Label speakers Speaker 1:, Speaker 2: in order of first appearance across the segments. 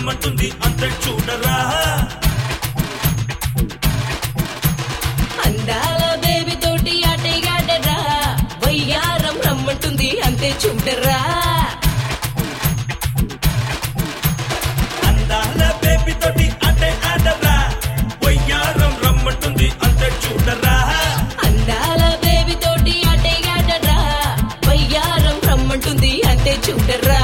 Speaker 1: రమ్మంటుంది అంతే చూడరా
Speaker 2: అందాల బేబీ తోటి ఆటగాడరా వయ్యారం రమ్మంటుంది అంతే చూడరా
Speaker 1: అందాల బేబీ తోటి అంటే ఆడరా వయ్యారం రమ్మంటుంది అంతే చూడరా
Speaker 2: అందాల బేబీ తోటి ఆటగాడరా వయ్యారం రమ్మంటుంది అంతే చూడరా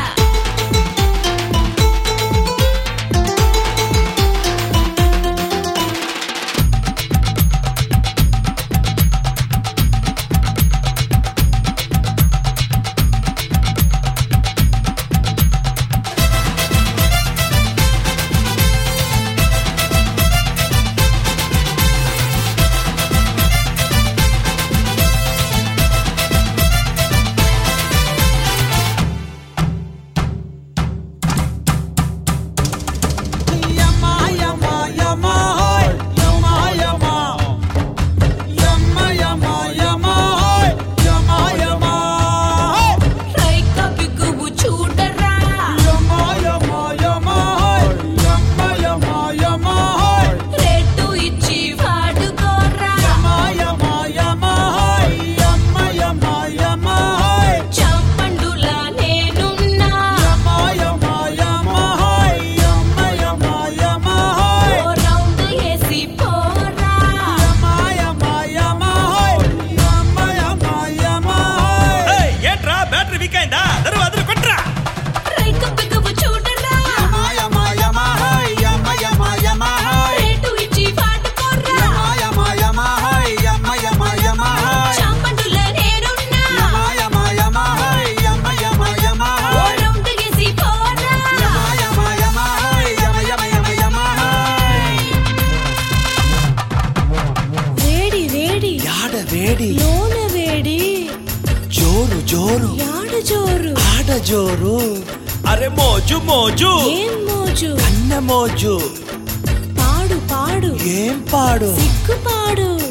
Speaker 3: Yama, yama, yama, hoy. Yama, yama. Yama, yama, yama, hoy. Yama, yama, hoy.
Speaker 2: రైక బిగువు చూడరా
Speaker 3: Yama, yama, yama, hoy. Yama, yama, yama, hoy.
Speaker 2: Rate ఇచ్చి వాడుకోరా
Speaker 3: Yama, yama, yama, hoy. Yama, yama, yama, hoy.
Speaker 2: చంపండులా నేనున్నా
Speaker 3: Yama, yama, yama, hoy. Yama, yama, yama, hoy.
Speaker 2: ఓ round వేసి పోరా
Speaker 3: Yama, yama, yama, hoy. Yama, yama, yama, hoy.
Speaker 1: ఏయ్, ఏంట్రా battery weak అయిందా దరువాదులు కొట్రా
Speaker 2: రైక బిగువు చూడరా
Speaker 3: Yama, yama, yama, hoy. Yama, yama, yama, hoy.
Speaker 2: Rate ఇచ్చి వాడుకోరా
Speaker 3: Yama, yama, yama, hoy. Yama, yama, yama, hoy.
Speaker 2: చంపండులా నేనున్నా
Speaker 3: Yama, yama, yama, hoy. Yama, yama, yama,
Speaker 2: ఓ
Speaker 3: hoy.
Speaker 2: రౌండ్ వేసి పోరా
Speaker 3: Yama, yama, yama, hoy. Yama, yama, yama, yama, hoy.
Speaker 2: వేడి వేడి
Speaker 3: యాడ వేడి
Speaker 2: లోన వేడి
Speaker 3: జోరు జోరు
Speaker 2: యాడ జోరు
Speaker 3: ఆడ జోరు
Speaker 1: అరే మోజు మోజు
Speaker 2: ఏం మోజు
Speaker 3: అన్న మోజు
Speaker 2: పాడు పాడు
Speaker 3: ఏం పాడు
Speaker 2: సిగ్గు పాడు